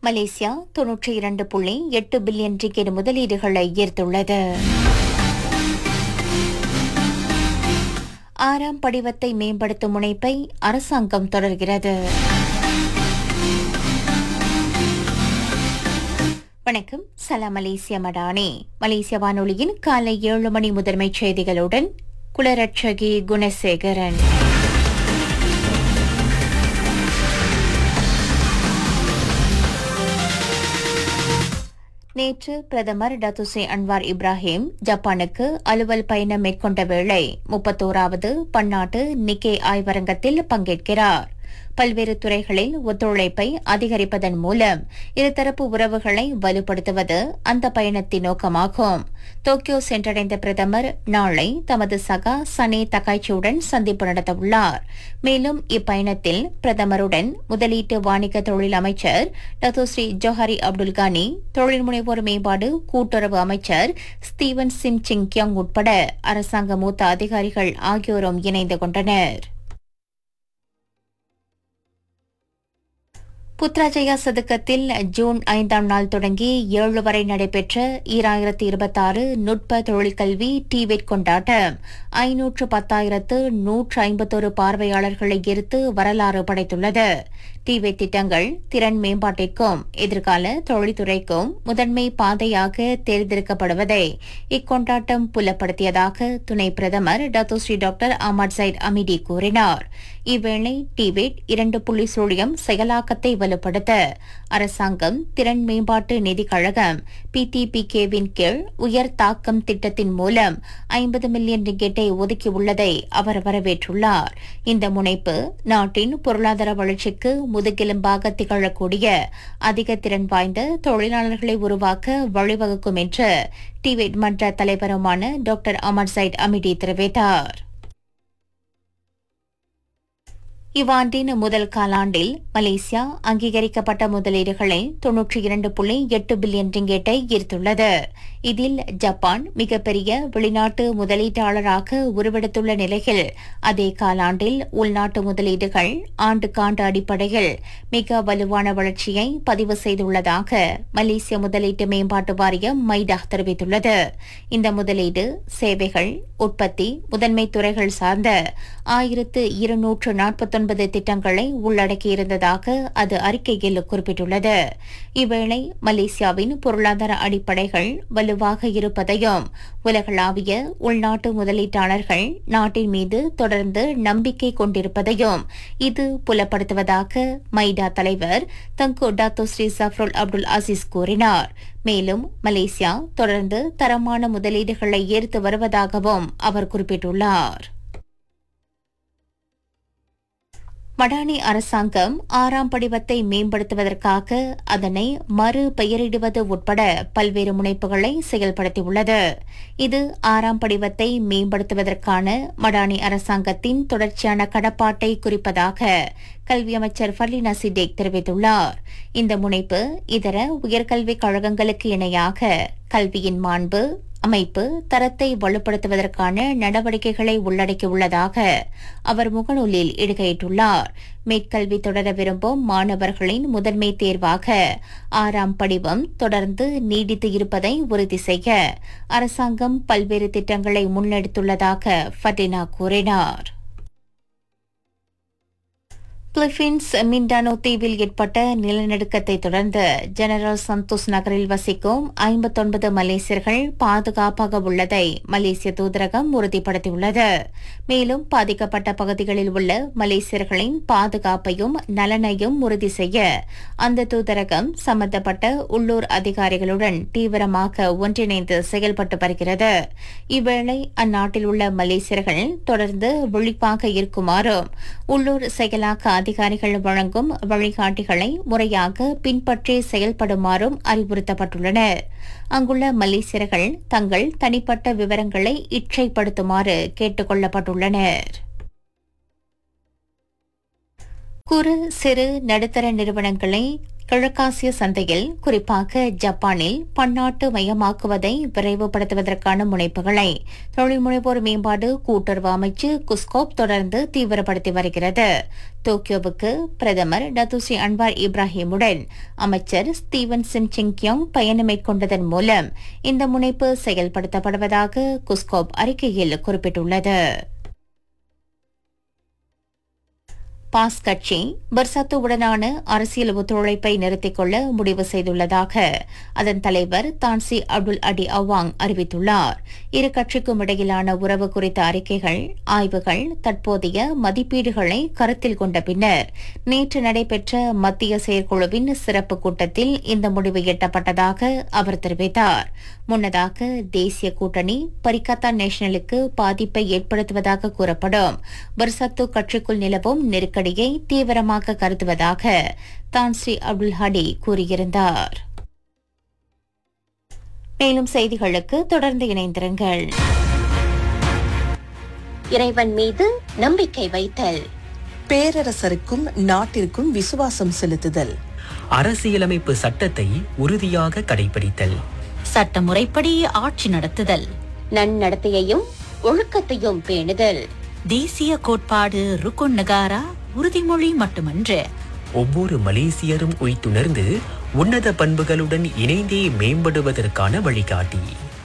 Malaysia தொன்னூற்றி இரண்டு புள்ளி எட்டு பில்லியன் ரிக்கெட் முதலீடுகளை ஈர்த்துள்ளது ஆறாம் படிவத்தை மேம்படுத்தும் முனைப்பை அரசாங்கம் தொடர்கிறது வணக்கம் சலாம் மலேசிய மடானி மலேசிய வானொலியின் காலை ஏழு மணி முதன்மைச் செய்திகளுடன் குலரட்சகி குணசேகரன் நேற்று பிரதமர் டத்துசே அன்வார் இப்ராஹிம் ஜப்பானுக்கு அலுவல் பயணம் மேற்கொண்ட வேளை முப்பத்தோராவது பன்னாட்டு நிக்கே ஆய்வரங்கத்தில் பங்கேற்கிறார் பல்வேறு துறைகளில் ஒத்துழைப்பை அதிகரிப்பதன் மூலம் இருதரப்பு உறவுகளை வலுப்படுத்துவது அந்த பயணத்தின் நோக்கமாகும் டோக்கியோ சென்றடைந்த பிரதமர் நாளை தமது சகா சனே தக்காய்ச்சியுடன் சந்திப்பு நடத்தவுள்ளார் மேலும் இப்பயணத்தில் பிரதமருடன் முதலீட்டு வாணிக தொழில் அமைச்சர் டத்தோஸ்ரீ ஜோஹரி அப்துல் கானி தொழில் முனைவோர் மேம்பாடு கூட்டுறவு அமைச்சர் ஸ்டீவன் சிம் சிங் கியோங் உட்பட அரசாங்க மூத்த அதிகாரிகள் ஆகியோரும் இணைந்து கொண்டனர் புத்ராஜயா சதுக்கத்தில் ஜூன் ஐந்தாம் நாள் தொடங்கி ஏழு வரை நடைபெற்ற ஈராயிரத்தி இருபத்தாறு நுட்ப தொழிற்கல்வி டிவெட் கொண்டாட்டம் ஐநூற்று பத்தாயிரத்து நூற்று ஐம்பத்தொரு பார்வையாளர்களை ஈர்த்து வரலாறு படைத்துள்ளது டிவெட் திட்டங்கள் திறன் மேம்பாட்டிற்கும் எதிர்கால தொழில்துறைக்கும் முதன்மை பாதையாக தேர்ந்தெடுக்கப்படுவதை இக்கொண்டாட்டம் புலப்படுத்தியதாக துணை பிரதமர் Datuk Seri doctor Ahmad Zahid Hamidi கூறினார் இவ்வேளை டிபெட் இரண்டு புள்ளி சூழியம் செயலாக்கத்தை வலுப்படுத்த அரசாங்கம் திறன் மேம்பாட்டு நிதிக் கழகம் பிடிபிகேவின் கீழ் உயர் தாக்கம் திட்டத்தின் மூலம் ஐம்பது மில்லியன் ரிக்கெட்டை ஒதுக்கியுள்ளதை அவர் வரவேற்றுள்ளார் இந்த முனைப்பு நாட்டின் பொருளாதார வளர்ச்சிக்கு முதுகெலும்பாக திகழக்கூடிய அதிக திறன் வாய்ந்த தொழிலாளர்களை உருவாக்க வழிவகுக்கும் என்று டிவெட் மன்ற தலைவருமான டாக்டர் அமர் சைட் அமிடி தெரிவித்தார் இவ்வாண்டின் முதல் காலாண்டில் மலேசியா அங்கீகரிக்கப்பட்ட முதலீடுகளை தொன்னூற்றி இரண்டு புள்ளி எட்டு பில்லியன் ரிங்கெட்டை ஈர்த்துள்ளது இதில் ஜப்பான் மிகப்பெரிய வெளிநாட்டு முதலீட்டாளராக உருவெடுத்துள்ள நிலையில் அதே காலாண்டில் உள்நாட்டு முதலீடுகள் ஆண்டுக்காண்டு அடிப்படையில் மிக வலுவான வளர்ச்சியை பதிவு செய்துள்ளதாக மலேசிய முதலீட்டு மேம்பாட்டு வாரியம் மைடா தெரிவித்துள்ளது இந்த முதலீடு சேவைகள் உற்பத்தி முதன்மை துறைகள் சார்ந்த ஆயிரத்து இருநூற்று நாற்பத்தொன்பது திட்டங்களை உள்ளடக்கியிருந்ததாக அது அறிக்கையில் குறிப்பிட்டுள்ளது இவ்வேளை மலேசியாவின் பொருளாதார அடிப்படைகள் வலுவாக இருப்பதையும் உலகளாவிய உள்நாட்டு முதலீட்டாளர்கள் நாட்டின் மீது தொடர்ந்து நம்பிக்கை கொண்டிருப்பதையும் இது புலப்படுத்துவதாக மைடா தலைவர் Tengku Datuk Seri Zafrul Abdul Aziz கூறினார் மேலும் மலேசியா தொடர்ந்து தரமான முதலீடுகளை ஈர்த்து வருவதாகவும் அவர் குறிப்பிட்டுள்ளார் மடானி அரசாங்கம் ஆறாம் படிவத்தை மேம்படுத்துவதற்காக அதனை மறு பெயரிடுவது உட்பட பல்வேறு முனைப்புகளை செயல்படுத்தியுள்ளது இது ஆறாம் படிவத்தை மேம்படுத்துவதற்கான மடானி அரசாங்கத்தின் தொடர்ச்சியான கடப்பாட்டை குறிப்பதாக கல்வி அமைச்சர் ஃபர்லினா சிடேக் தெரிவித்துள்ளார் இந்த முனைப்பு இதர உயர்கல்விக் கழகங்களுக்கு இணையாக கல்வியின் மாண்பு அமைப்பு தரத்தை வலுப்படுத்துவதற்கான நடவடிக்கைகளை உள்ளடக்கியுள்ளதாக அவர் முகநூலில் இடுகையிட்டுள்ளார் மேற்கல்வி தொடர விரும்பும் மாணவர்களின் முதன்மை தேர்வாக ஆறாம் படிவம் தொடர்ந்து நீடித்து இருப்பதை உறுதி செய்ய அரசாங்கம் பல்வேறு திட்டங்களை முன்னெடுத்துள்ளதாக ஃபட்டினா கூறினார் பிலிப்பீன்ஸ் மிண்டானோ தீவில் ஏற்பட்ட நிலநடுக்கத்தை தொடர்ந்து ஜெனரல் சந்தோஷ் நகரில் வசிக்கும் ஐம்பத்தொன்பது மலேசியர்கள் பாதுகாப்பாக உள்ளதை மலேசிய தூதரகம் உறுதிப்படுத்தியுள்ளது மேலும் பாதிக்கப்பட்ட பகுதிகளில் உள்ள மலேசியர்களின் பாதுகாப்பையும் நலனையும் உறுதி செய்ய அந்த தூதரகம் சம்பந்தப்பட்ட உள்ளூர் அதிகாரிகளுடன் தீவிரமாக ஒன்றிணைந்து செயல்பட்டு வருகிறது இவ்வேளை அந்நாட்டில் உள்ள மலேசியர்கள் தொடர்ந்து விழிப்பாக இருக்குமாறும் உள்ளூர் செயலாக்க அதிகாரிகள் வழங்கும் வழிகாட்டிகளை முறையாக பின்பற்றி செயல்படுமாறும் அறிவுறுத்தப்பட்டுள்ளனர் அங்குள்ள மலேசியர்கள் தங்கள் தனிப்பட்ட விவரங்களை இற்றைப்படுத்துமாறு கேட்டுக் கொள்ளப்பட்டுள்ளனர் குறு சிறு நடுத்தர நிறுவனங்களை கிழக்காசிய சந்தையில் குறிப்பாக ஜப்பானில் பன்னாட்டு மயமாக்குவதை விரைவுபடுத்துவதற்கான முனைப்புகளை தொழில் முனைவோர் மேம்பாடு கூட்டுறவு அமைச்சு குஸ்கோப் தொடர்ந்து தீவிரப்படுத்தி வருகிறது டோக்கியோவுக்கு பிரதமர் டத்துசி அன்வார் இப்ராஹிமுடன் அமைச்சர் ஸ்டீவன் சிம் சிங்கியோங் பயணம் மேற்கொண்டதன் மூலம் இந்த முனைப்பு செயல்படுத்தப்படுவதாக குஸ்கோப் அறிக்கையில் குறிப்பிட்டுள்ளது பாஸ் கட்சி பர்சாத்துவுடனான அரசியல் ஒத்துழைப்பை நிறுத்திக் கொள்ள முடிவு செய்துள்ளதாக அதன் தலைவர் தான்சி அப்துல் அடி அவாங் அறிவித்துள்ளார் இரு கட்சிக்கும் இடையிலான உறவு குறித்த அறிக்கைகள் ஆய்வுகள் தற்போதைய மதிப்பீடுகளை கருத்தில் கொண்ட பின்னர் நேற்று நடைபெற்ற மத்திய செயற்குழுவின் சிறப்பு கூட்டத்தில் இந்த முடிவு எட்டப்பட்டதாக அவர் தெரிவித்தார் முன்னதாக தேசிய கூட்டணி பரிகத்தா நேஷனலுக்கு பாதிப்பை ஏற்படுத்துவதாக கூறப்படும் பர்சத்து கட்சிக்குள் நிலவும் நெருக்கடியை தீவிரமாக கருதுவதாக தான்ஸ்ரீ அப்துல் ஹடி கூறியிருந்தார் மேலும் செய்திகளுக்கு தொடர்ந்து இணைந்திருங்கள் இறைவன் மீது நம்பிக்கை வைத்தல் பேரரசருக்கும் நாட்டிற்கும் விசுவாசம் செலுத்துதல் அரசியலமைப்பு சட்டத்தை உறுதியாக கடைபிடித்தல் சட்டமுறைப்படி ஆட்சி நடத்துதல் நன்னடத்தையையும் ஒழுக்கத்தையும் பேணுதல் தேசிய கோட்பாடு ருக்குன் நகாரா உறுதிமொழி மட்டுமன்று ஒவ்வொரு மலேசியரும் உய்த்துணர்ந்து உன்னத பண்புகளுடன் இணைந்தே மேம்படுவதற்கான வழிகாட்டி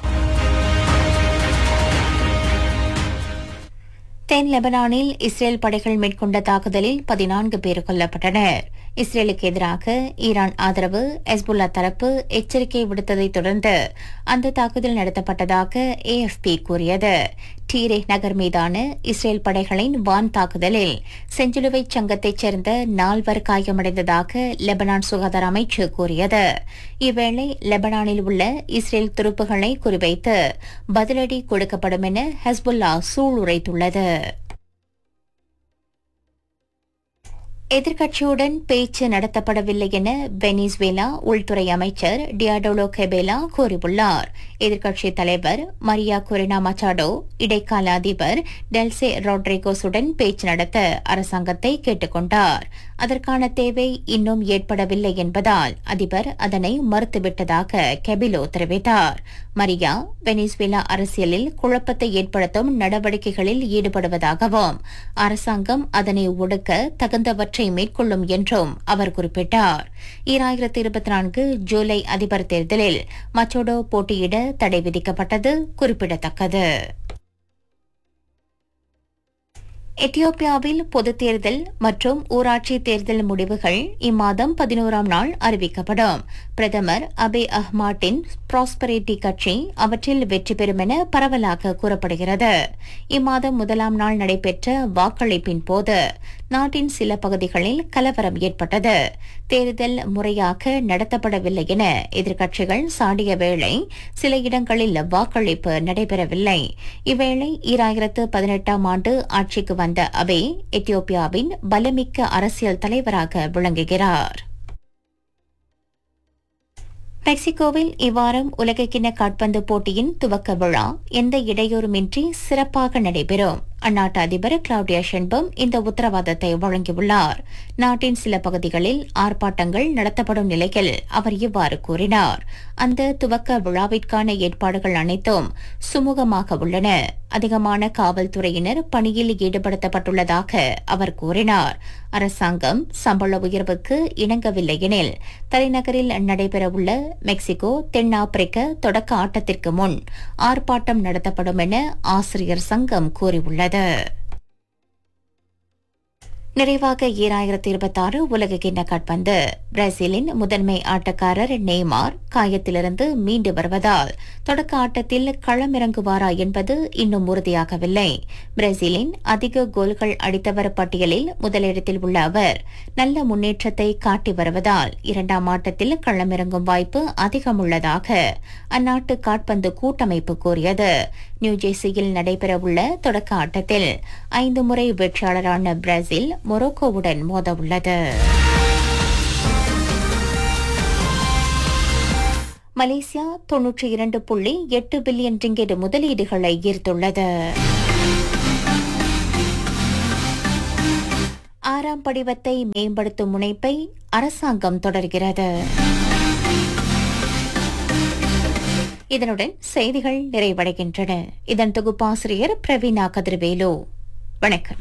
தென் லெபனானில் இஸ்ரேல் படைகள் மேற்கொண்ட தாக்குதலில் பதினான்கு பேர் கொல்லப்பட்டனர் இஸ்ரேலுக்கு எதிராக ஈரான் ஆதரவு எஸ்புல்லா தரப்பு எச்சரிக்கை விடுத்ததைத் தொடர்ந்து அந்த தாக்குதல் நடத்தப்பட்டதாக ஏஎஃப்பி கூறியது டீரே நகர் மீதான இஸ்ரேல் படைகளின் வான் தாக்குதலில் செஞ்சிலுவை சங்கத்தைச் சேர்ந்த நால்வர் காயமடைந்ததாக லெபனான் சுகாதார அமைச்சு கூறியது இவ்வேளை லெபனானில் உள்ள இஸ்ரேல் துருப்புகளை குறிவைத்து பதிலடி கொடுக்கப்படும் என ஹெஸ்புல்லா சூளுரைத்துள்ளது எதிர்க்கட்சியுடன் பேச்சு நடத்தப்படவில்லை என வெனிசுவேலா உள்துறை அமைச்சர் டியாடோலோ கெபேலா கூறியுள்ளார் எதிர்க்கட்சித் தலைவர் மரியா கொரினா மச்சாடோ இடைக்கால அதிபர் டெல்சே ராட்ரிகோஸுடன் பேச்சு நடத்த அரசாங்கத்தை கேட்டுக் கொண்டார் அதற்கான தேவை இன்னும் ஏற்படவில்லை என்பதால் அதிபர் அதனை மறுத்துவிட்டதாக கெபிலோ தெரிவித்தார் மரியா வெனிசுவேலா அரசியலில் குழப்பத்தை ஏற்படுத்தும் நடவடிக்கைகளில் ஈடுபடுவதாகவும் அரசாங்கம் அதனை ஒடுக்க தகுந்தவற்றை மேற்கொள்ளும் என்றும் அவர் குறிப்பிட்டார் ஈராயிரத்தி இருபத்தி நான்கு ஜூலை அதிபர் தேர்தலில் மச்சோடோ போட்டியிட தடை விதிக்கப்பட்டது குறிப்பிடத்தக்கது எத்தியோப்பியாவில் பொதுத் தேர்தல் மற்றும் ஊராட்சி தேர்தல் முடிவுகள் இம்மாதம் பதினோராம் நாள் அறிவிக்கப்படும் பிரதமர் அபே அஹ்மாட்டின் ப்ராஸ்பரிட்டி கட்சி அவற்றில் வெற்றி பெறும் என பரவலாக கூறப்படுகிறது இம்மாதம் முதலாம் நாள் நடைபெற்ற வாக்களிப்பின் போது நாட்டின் சில பகுதிகளில் கலவரம் ஏற்பட்டது தேர்தல் முறையாக நடத்தப்படவில்லை என எதிர்க்கட்சிகள் சாடிய வேளை சில இடங்களில் வாக்களிப்பு நடைபெறவில்லை இவ்வேளை ஈராயிரத்து பதினெட்டாம் ஆண்டு ஆட்சிக்கு வந்த அபே எத்தியோப்பியாவின் பலமிக்க அரசியல் தலைவராக விளங்குகிறார் மெக்சிகோவில் இவ்வாரம் உலகக்கிண்ண காட்பந்து போட்டியின் துவக்க விழா எந்த இடையூறுமின்றி சிறப்பாக நடைபெறும் அந்நாட்டு அதிபர் கிளவுடியா ஷென்பம் இந்த உத்தரவாதத்தை வழங்கியுள்ளார் நாட்டின் சில பகுதிகளில் ஆர்ப்பாட்டங்கள் நடத்தப்படும் நிலையில் அவர் இவ்வாறு கூறினார் அந்த துவக்க விழாவிற்கான ஏற்பாடுகள் அனைத்தும் சுமூகமாக உள்ளன அதிகமான காவல்துறையினர் பணியில் ஈடுபடுத்தப்பட்டுள்ளதாக அவர் கூறினார் அரசாங்கம் சம்பள உயர்வுக்கு இணங்கவில்லை எனில் தலைநகரில் நடைபெறவுள்ள மெக்சிகோ தென்னாப்பிரிக்க தொடக்க ஆட்டத்திற்கு முன் ஆர்ப்பாட்டம் நடத்தப்படும் என ஆசிரியர் சங்கம் கூறியுள்ளது நிறைவாக ஈராயிரத்தி இருபத்தாறு உலக கிண்ண காட்பந்து பிரேசிலின் முதன்மை ஆட்டக்காரர் நெய்மார் காயத்திலிருந்து மீண்டு வருவதால் தொடக்க ஆட்டத்தில் களமிறங்குவாரா என்பது இன்னும் உறுதியாகவில்லை பிரேசிலின் அதிக கோல்கள் அடித்தவர் பட்டியலில் முதலிடத்தில் உள்ள அவர் நல்ல முன்னேற்றத்தை காட்டி வருவதால் இரண்டாம் ஆட்டத்தில் களமிறங்கும் வாய்ப்பு அதிகம் உள்ளதாக அந்நாட்டு காட்பந்து கூட்டமைப்பு கூறியது நியூஜெர்சியில் நடைபெறவுள்ள தொடக்க ஆட்டத்தில் ஐந்து முறை வெற்றியாளரான பிரேசில் மொரோக்கோவுடன் மோதவுள்ளது மலேசியா தொன்னூற்றி இரண்டு புள்ளி எட்டு பில்லியன் ரிங்கெட் முதலீடுகளை ஈர்த்துள்ளது ஆறாம் படிவத்தை மேம்படுத்தும் முனைப்பை அரசாங்கம் தொடர்கிறது இதனுடன் செய்திகள் நிறைவடைகின்றன இதன் தொகுப்பாசிரியர் பிரவீனா கதிர்வேலு வணக்கம்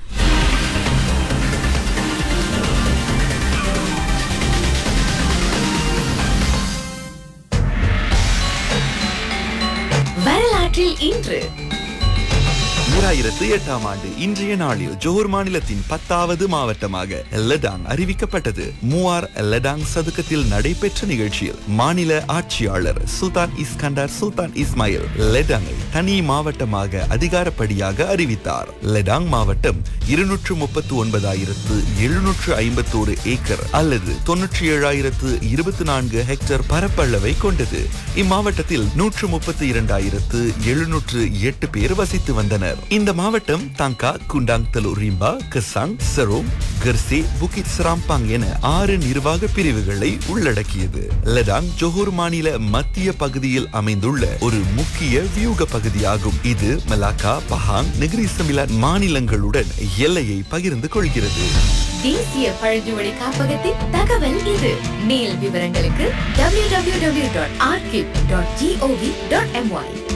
வரலாற்றில் இன்று ஈராயிரத்து எட்டாம் ஆண்டு இன்றைய நாளில் ஜோஹர் மாநிலத்தின் பத்தாவது மாவட்டமாக லெடாங் அறிவிக்கப்பட்டது மூவார் லெடாங் சதுக்கத்தில் நடைபெற்ற நிகழ்ச்சியில் மாநில ஆட்சியாளர் சுல்தான் இஸ்கண்டர் சுல்தான் இஸ்மாயில் லெடாங்கை தனி மாவட்டமாக அதிகாரப்படியாக அறிவித்தார் லெடாங் மாவட்டம் இருநூற்று முப்பத்து ஒன்பதாயிரத்து எழுநூற்று ஐம்பத்தோரு ஏக்கர் அல்லது தொன்னூற்றி ஏழாயிரத்து இருபத்தி நான்கு ஹெக்டேர் பரப்பளவை கொண்டது இம்மாவட்டத்தில் நூற்று முப்பத்தி இரண்டாயிரத்து எழுநூற்று எட்டு பேர் வசித்து வந்தனர் இந்த மாவட்டம் தாங்கா குண்டாங் தலு ரிம்பா கசாங் சரோம் கர்சே புகித் சராம்பாங் என ஆறு நிர்வாக பிரிவுகளை உள்ளடக்கியது லடாங் ஜொஹூர் மாநில மத்திய பகுதியில் அமைந்துள்ள ஒரு முக்கிய வியூக பகுதியாகும் இது மலாக்கா பஹாங் நெகிரி சமிலான் மாநிலங்களுடன் எல்லையை பகிர்ந்து கொள்கிறது தேசிய பழங்குமொழி காப்பகத்தின் தகவல் இது மேல் விவரங்களுக்கு www.archive.gov.my